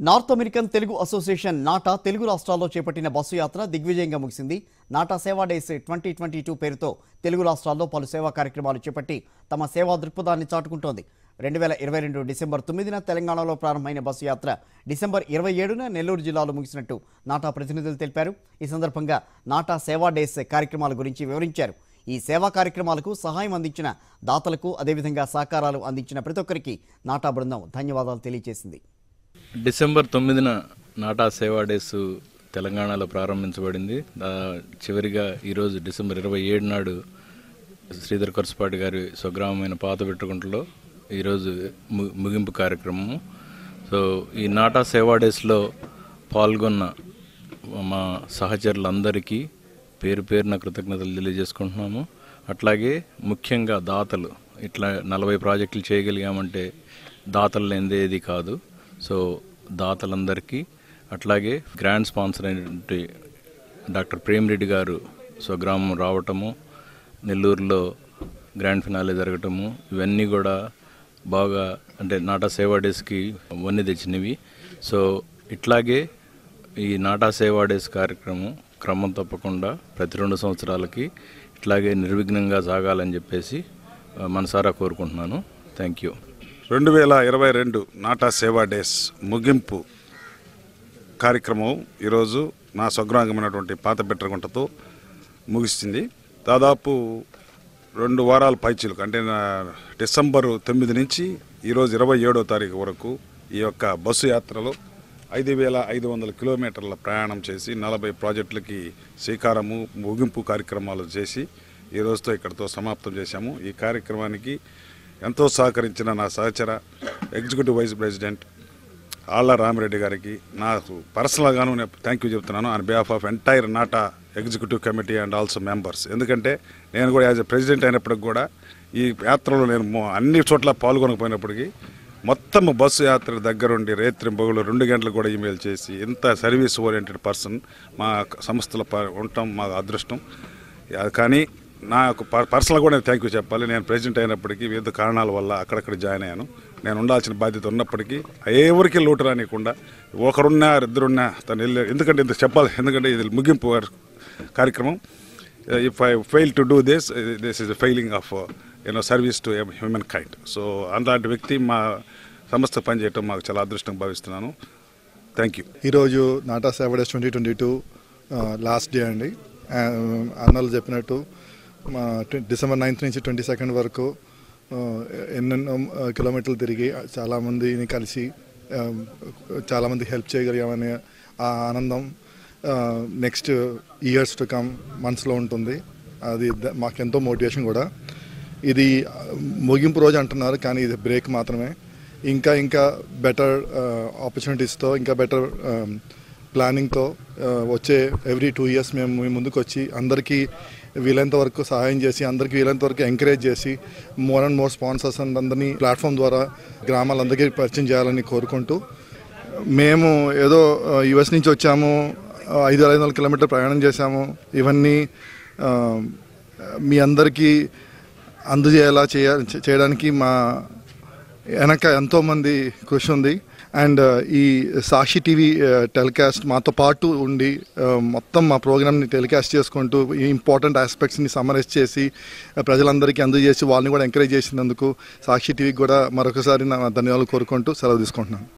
north American Telugu association NATA Telugu రాష్ట్రాల్లో చేపట్టిన bus యాత్ర దిగ్విజయంగా ముగిసింది నాటా సేవా డేస్ ట్వంటీ ట్వంటీ టూ పేరుతో తెలుగు రాష్ట్రాల్లో పలు సేవా కార్యక్రమాలు చేపట్టి తమ సేవా దృక్పథాన్ని చాటుకుంటోంది రెండు వేల ఇరవై రెండు డిసెంబర్ తొమ్మిదిన తెలంగాణలో ప్రారంభమైన బస్సు యాత్ర డిసెంబర్ ఇరవై ఏడున నెల్లూరు జిల్లాలో ముగిసినట్టు నాటా ప్రతినిధులు తెలిపారు ఈ సందర్భంగా నాటా సేవా డేస్ కార్యక్రమాల గురించి వివరించారు ఈ సేవా కార్యక్రమాలకు సహాయం అందించిన దాతలకు అదేవిధంగా సహకారాలు అందించిన ప్రతి ఒక్కరికి నాటా బృందం ధన్యవాదాలు తెలియజేసింది డిసెంబర్ తొమ్మిదిన నాటా సేవా డేస్ తెలంగాణలో ప్రారంభించబడింది దా- చివరిగా ఈరోజు డిసెంబర్ ఇరవై ఏడు నాడు శ్రీధర్ కొరసపాటి గారి స్వగ్రామమైన పాత పెట్టుకుంటలో ఈరోజు ము ముగింపు కార్యక్రమము సో ఈ నాటా సేవా డేస్లో పాల్గొన్న మా సహచరులందరికీ పేరు పేరున కృతజ్ఞతలు తెలియజేసుకుంటున్నాము అట్లాగే ముఖ్యంగా దాతలు ఇట్లా నలభై ప్రాజెక్టులు చేయగలిగామంటే దాతలు లేనిదే ఏది కాదు సో దాతలందరికీ అట్లాగే గ్రాండ్ స్పాన్సర్ అయినటువంటి డాక్టర్ ప్రేమ్ రెడ్డి గారు స్వగ్రామం రావటము నెల్లూరులో గ్రాండ్ ఫినాలే జరగటము ఇవన్నీ కూడా బాగా అంటే నాటా సేవా డేస్కి వన్నె తెచ్చినవి సో ఇట్లాగే ఈ నాటా సేవా డేస్ కార్యక్రమం క్రమం తప్పకుండా ప్రతి రెండు సంవత్సరాలకి ఇట్లాగే నిర్విఘ్నంగా సాగాలని చెప్పేసి ఆ, మనసారా కోరుకుంటున్నాను థ్యాంక్ యూ రెండు వేల ఇరవై రెండు నాటా సేవా డేస్ ముగింపు కార్యక్రమం ఈరోజు నా స్వగ్రాంగమైనటువంటి పాత పెట్టగుంటతో ముగిసింది దాదాపు రెండు వారాల పైచీలకు అంటే నా డిసెంబరు తొమ్మిది నుంచి ఈరోజు ఇరవై ఏడో తారీఖు వరకు ఈ యొక్క బస్సు యాత్రలో ఐదు వేల ఐదు వందల కిలోమీటర్ల ప్రయాణం చేసి నలభై ప్రాజెక్టులకి శ్రీకారము ముగింపు కార్యక్రమాలు చేసి ఈ రోజుతో ఇక్కడితో సమాప్తం చేశాము ఈ కార్యక్రమానికి ఎంతో సహకరించిన నా సహచర ఎగ్జిక్యూటివ్ వైస్ ప్రెసిడెంట్ ఆళ్ళ రామిరెడ్డి గారికి నాకు పర్సనల్గాను నేను థ్యాంక్ యూ చెప్తున్నాను on behalf of entire NATA executive committee and also members ఎందుకంటే నేను కూడా యాజ్ ఎ ప్రెసిడెంట్ అయినప్పటికి కూడా ఈ యాత్రలో నేను మొ- అన్ని చోట్ల పాల్గొనకపోయినప్పటికీ మొత్తం బస్సు యాత్ర దగ్గరుండి రేత్రి బొగులు రెండు గంటలకు కూడా ఈమెయిల్ చేసి ఇంత సర్వీస్ ఓరియంటెడ్ పర్సన్ మా సంస్థలో ప- ఉండటం మా అదృష్టం యా- కానీ నాకు పర్- పర్సనల్ కూడా నేను థ్యాంక్ యూ చెప్పాలి నేను ప్రెసిడెంట్ అయినప్పటికీ వివిధ కారణాల వల్ల అక్కడక్కడ జాయిన్ అయ్యాను నేను ఉండాల్సిన బాధ్యత ఉన్నప్పటికీ ఎవరికి లోటు రానియకుండా ఒకరున్నా ఇద్దరున్నా తను వెళ్ళి ఎందుకంటే ఇంత చెప్పాలి ఎందుకంటే ఇది ముగింపు వర్- కార్యక్రమం if I fail to do this this is failing of you know service to humankind so అలాంటి వ్యక్తి మా సంస్థ పనిచేయటం మాకు చాలా అదృష్టం భావిస్తున్నాను థ్యాంక్ యూ ఈరోజు నాటా సెవెడెస్ twenty twenty two last day అండి ఆ, అన్నలు చెప్పినట్టు మా ట్వ- డిసెంబర్ నైన్త్ నుంచి ట్వంటీ సెకండ్ వరకు ఆ, ఎన్నెన్నో ఆ, కిలోమీటర్లు తిరిగి చాలామందిని కలిసి ఆ, చాలామంది హెల్ప్ చేయగలిగామనే ఆ ఆనందం నెక్స్ట్ ఇయర్స్ టు కమ్ మనసులో ఉంటుంది అది ద- మాకెంతో మోటివేషన్ కూడా ఇది ఆ, ముగింపు రోజు అంటున్నారు కానీ ఇది బ్రేక్ మాత్రమే ఇంకా ఇంకా బెటర్ ఆపర్చునిటీస్తో ఇంకా బెటర్ ప్లానింగ్తో వచ్చే ఎవ్రీ టూ ఇయర్స్ మేము మీ ముందుకు వచ్చి అందరికీ వీలైనంత వరకు సహాయం చేసి అందరికీ వీలైనంత వరకు ఎంకరేజ్ చేసి మోర్ అండ్ మోర్ స్పాన్సర్స్ అందరినీ ప్లాట్ఫామ్ ద్వారా గ్రామాలందరికీ పరిచయం చేయాలని కోరుకుంటూ మేము ఏదో యుఎస్ నుంచి వచ్చాము ఆ, ఐదు ఐదు వందల కిలోమీటర్ ప్రయాణం చేశాము ఇవన్నీ ఆ, మీ అందరికీ అందజేయాలా చేయ చేయడానికి మా వెనక ఎంతోమంది కృషి ఉంది అండ్ ఈ సాక్షి టీవీ టెలికాస్ట్ మాతో పాటు ఉండి ఆ, మొత్తం మా ప్రోగ్రామ్ని టెలికాస్ట్ చేసుకుంటూ ఈ ఇంపార్టెంట్ ఆస్పెక్ట్స్ని సమరైజ్ చేసి ఆ, ప్రజలందరికీ అందజేసి వాళ్ళని కూడా ఎంకరేజ్ చేసినందుకు సాక్షి టీవీకి కూడా మరొకసారి నా ధన్యవాదాలు కోరుకుంటూ సెలవు తీసుకుంటున్నాను